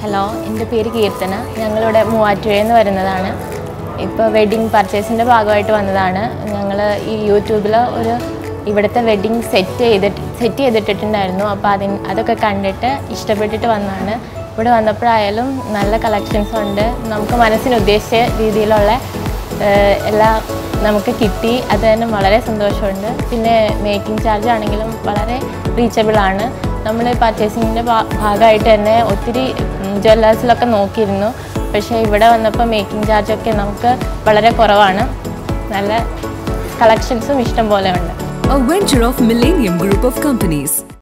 Hello എൻ്റെ പേര് കീർത്തന ഞങ്ങളിവിടെ മൂവാറ്റുപുഴയിൽ നിന്ന് വരുന്നതാണ് ഇപ്പോൾ വെഡ്ഡിങ് പർച്ചേസിൻ്റെ ഭാഗമായിട്ട് വന്നതാണ് ഞങ്ങൾ ഈ യൂട്യൂബിൽ ഒരു ഇവിടുത്തെ വെഡ്ഡിങ് സെറ്റ് ചെയ്തിട്ട് സെറ്റ് ചെയ്തിട്ടിട്ടുണ്ടായിരുന്നു അപ്പോൾ അതിന് അതൊക്കെ കണ്ടിട്ട് ഇഷ്ടപ്പെട്ടിട്ട് വന്നതാണ് ഇവിടെ വന്നപ്പോഴായാലും നല്ല കളക്ഷൻസ് ഉണ്ട് നമുക്ക് മനസ്സിന് ഉദ്ദേശിച്ച രീതിയിലുള്ള ഏഹ്, എല്ലാം നമുക്ക് കിട്ടി അത് തന്നെ വളരെ സന്തോഷമുണ്ട് പിന്നെ മേക്കിംഗ് ചാർജ് ആണെങ്കിലും വളരെ റീച്ചബിൾ ആണ് നമ്മൾ പർച്ചേസിങ്ങിൻ്റെ ഭാഗമായിട്ട് തന്നെ ഒത്തിരി ജ്വല്ലേഴ്സിലൊക്കെ നോക്കിയിരുന്നു പക്ഷേ ഇവിടെ വന്നപ്പോൾ മേക്കിംഗ് ചാർജൊക്കെ നമുക്ക് വളരെ കുറവാണ് നല്ല കളക്ഷൻസും ഇഷ്ടം പോലെ ഉണ്ട് a venture of Millennium Group of Companies.